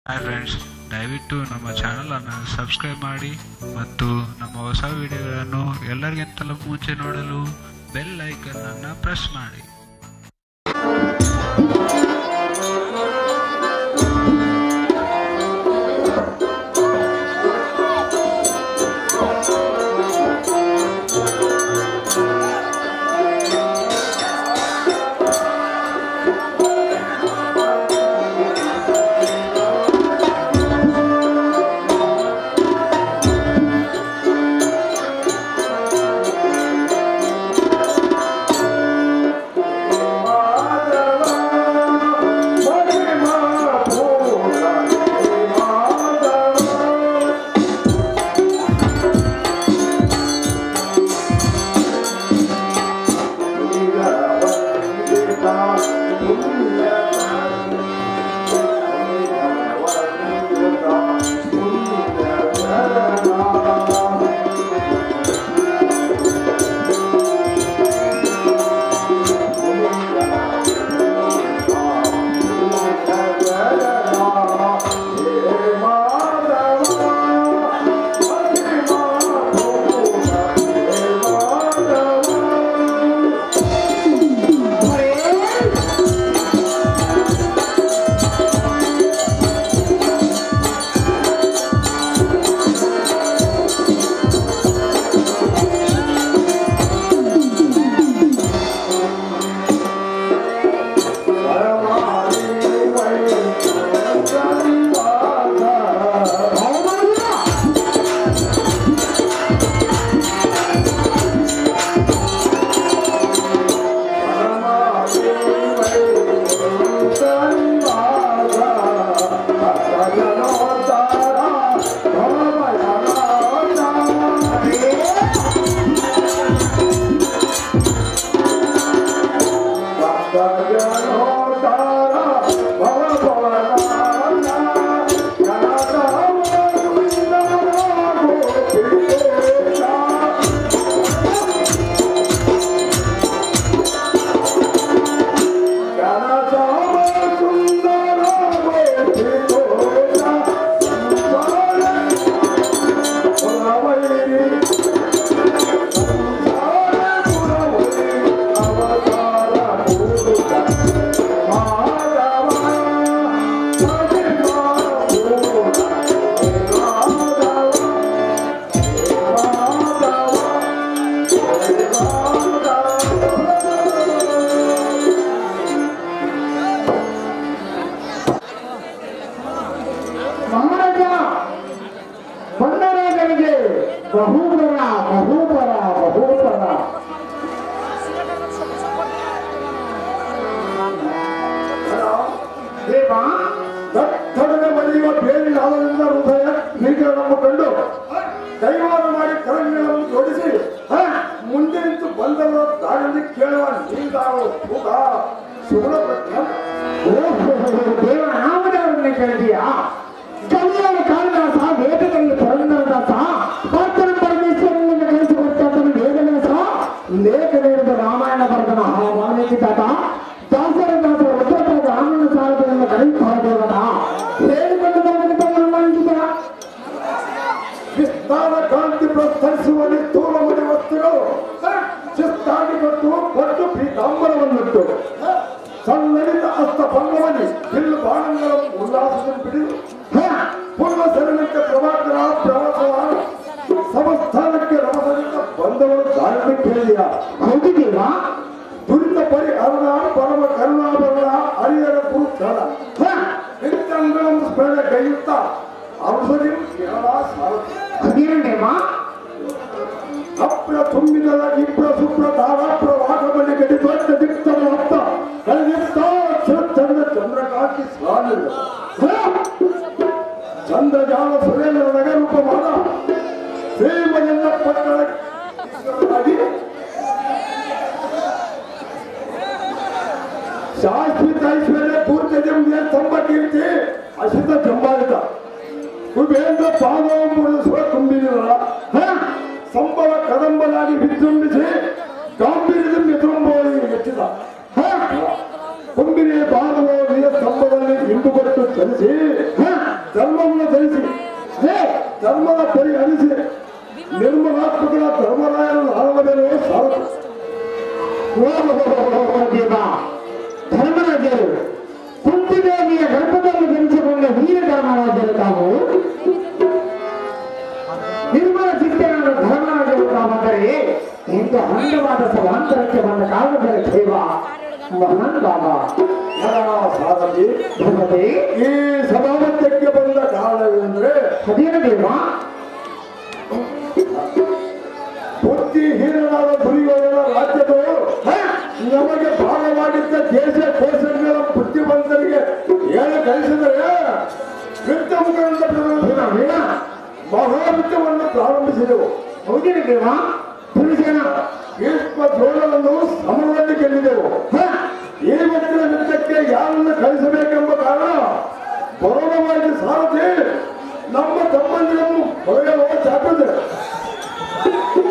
Hi friends ದಯವಿಟ್ಟು ನಮ್ಮ ಚಾನಲನ್ನು ಸಬ್ಸ್ಕ್ರೈಬ್ ಮಾಡಿ ಮತ್ತು ನಮ್ಮ ಹೊಸ ವಿಡಿಯೋಗಳನ್ನು ಎಲ್ಲರಿಗಿಂತಲೂ ಮುಂಚೆ ನೋಡಲು ಬೆಲ್ ಐಕನ್ನನ್ನು ಪ್ರೆಸ್ ಮಾಡಿ ಮಹಾರಾಜ ಬಂದರಾಜನಿಗೆ ಬಹುಬರ ಬಹುಬರ ಬಹುಬರ ದೇವ ದತ್ತಡನೆ ಮಳೆಯುವ ಬೇರಿನಾದರಿಂದ ಹೃದಯ ಬೀಜಗಳನ್ನು ಕಂಡು ಕೈವಾರ ಮಾಡಿ ಕರಂಗಳನ್ನು ಜೋಡಿಸಿ ಹ, ಮುಂದೆ ನಿಂತು ಬಂದವರ ದಾರಿಯಲ್ಲಿ ಕೇಳುವ ನೀಂದಾಳು ಭೂತ ಸುಗುಣ ಪ್ರಜ್ಞ ದೇವ ನಾಮದೇವರನ್ನ ಕೇಳಿದೀಯಾ ಕಲ್ಯಾಣ ಕಾಳಿದಾಸ ವೇದದಲ್ಲಿ ಪುರಂದರದಾಸ ಪಾತ್ರ ಪರಮೇಶ್ವರನನ್ನು ಕಲಿಸಿಕೊಡ್ತಾತನು ವೇದವ್ಯಾಸ ಲೇಖನ ಇರುವ ರಾಮಾಯಣ ಬರೆದ ವಾಲ್ಮೀಕಿ ತಾತ ದಾಸರದಾಸ ಒಬ್ಬರ ರಾಮನ ಸಾರಥಿಯನ್ನು ಕಲಿಸಬಹುದಾದ ಹೇಳಿಕೊಂಡು ಬಂದ ತಮ್ಮನ್ನು ಮಾಡಿಸಿದ ವಿಸ್ತಾರ ಕಾಂತಿ ಪ್ರಸ್ತರಿಸುವಲ್ಲಿ ತೂರ ಮನೆ ವಸ್ತುಗಳು ಶಿಸ್ತಾಗಿ ಕೊಟ್ಟು ಕೊಟ್ಟು ಪೀತಾಂಬರವನ್ನಿಟ್ಟು ಸನ್ನಡಿತ ಅಸ್ತ ಪಲ್ಲವನಿ ಬಿಲ್ಲು ಬಾಣಗಳನ್ನು ಉಲ್ಲಾಸವನ್ನು ಬಿಡಿದು ಪೂರ್ವ ಸರಣಿತ ಪ್ರಭಾಕರ ಪ್ರವಾಸವ ಸಮಸ್ಥಾನಕ್ಕೆ ರಮಸನಿಂದ ಬಂದವರು ದಾರಿಯಲ್ಲಿ ಕೇಳಿಯ ಹೌದು ದೇವ ದುರಿತ ಪರಿಹರಣ ಪರಮ ಕರುಣಾಭರಣ ಹರಿಹರ ಪುರುಷರ ನಿತ್ಯಂಗಳನ್ನು ಸ್ಮರಣ ಕೈಯುತ್ತ ಔಷಧಿ ಕೇರಳ ಸಾರಥಿ ಅದೇನು ದೇವ ಅಪ್ರ ತುಂಬಿದ ಇಪ್ರ ಸುಪ್ರ ಧಾರಾಪ್ರ ವಾಗಮನೆ ಗಡಿ ದೊಡ್ಡ ದಿಕ್ತನ ಹತ್ತ ಕಲಿತ ಚಂದ್ರ ಚಂದ್ರಕಾಂತಿ ಸ್ವಾಮಿ ಚಂದ್ರಜಾಲ ಸುರೇಂದ್ರ ನಗರೂಪವಾದ ಶ್ರೀಮನೆಲ್ಲ ಪಟ್ಟಣ ಶಾಶ್ವತ ಐಶ್ವರ್ಯ ಪೂರ್ತಿ ಜಂಬಿಯ ತಂಬ ಕೀರ್ತಿ ಅಸಿತ ಜಂಬಾಲಿತ ಕುಬೇಂದ್ರ ಪಾದವಂಬುರದ ಸುರ ತುಂಬಿದರ ಸಂಬಳ ಕದಂಬನಾಗಿ ವಿಜೃಂಭಿಸಿ ಗಾಂಭೀರ್ಯದಿಂದ ಎದುರಂಬವಾಗಿ ಹೆಚ್ಚಿದ ಕುಂಬಿರಿಯ ಬಾಲವೋ ನಿಯ ಸ್ತಂಭದಲ್ಲಿ ಇಂದು ಕೊಟ್ಟು ಚಲಿಸಿ ಧರ್ಮದ ಪರಿಹರಿಸಿ ನಿರ್ಮಲಾತ್ಮಕನ ಧರ್ಮರಾಯನ ಆಳವೇನೋ ಸಾಕು ಓ ದೇವ ಧರ್ಮರಾಜರು ಕುಂತಿದೇವಿಯ ಗರ್ಭದಲ್ಲಿ ಜನಿಸಿಕೊಂಡ ವೀರ ಧರ್ಮರಾಜರು ತಾವು ನಿರ್ಮಲ ಚಿತ್ತನಾದ ಧರ್ಮರಾಜರು ತಾವಂದರೆ ಇಂದು ಅಂದವಾದ ಸಮಾಂತರಕ್ಕೆ ಬಂದ ಕಾಲದಲ್ಲಿ ದೇವ ಮಹಾನ್ ಬಾಬಾ ಸಾಧನೆ ಧರ್ಮದೇ ಈ ಸಮಾನತ್ಯಕ್ಕೆ ಬಂದ ಕಾರಣವೆಂದ್ರೆ ಅದೇನು ದೇವ ಬುದ್ಧಿಹೀನರಾದ ದುರ್ಯೋಧನ ರಾಜ್ಯದ ಹ? ನಮಗೆ ಭಾಗವಾಗಿದ್ದ ದೇಶ ಕೋಶಗಳ ಬುದ್ಧಿವಂತರಿಗೆ ಹೇಳಿ ಕಳಿಸಿದರೆ ವಿತ್ತ ಮುಖಂಡ ವೀಣ, ವೀಣ. ಮಹಾವಿತ್ತವನ್ನು ಪ್ರಾರಂಭಿಸಿದೆವು ಹೌದೇನು ದೇವ ಪುರುಷನ ಭೀಷ್ಮ ದ್ರೋಣವನ್ನು ಸಮರದಲ್ಲಿ ಗೆಲ್ಲಿದೆವು ಹ? ಈ ವ್ಯಕ್ತಿಯ ವಿರುದ್ಧಕ್ಕೆ ಯಾರನ್ನು ಕಳಿಸಬೇಕೆಂಬ ಕಾರಣ ಬರೋಣವಾಗಿ ಸಾರಥಿ ನಮ್ಮ ತಮ್ಮಂದಿರನ್ನು ಹೊರಗೆ ಚಾಪಿದೆ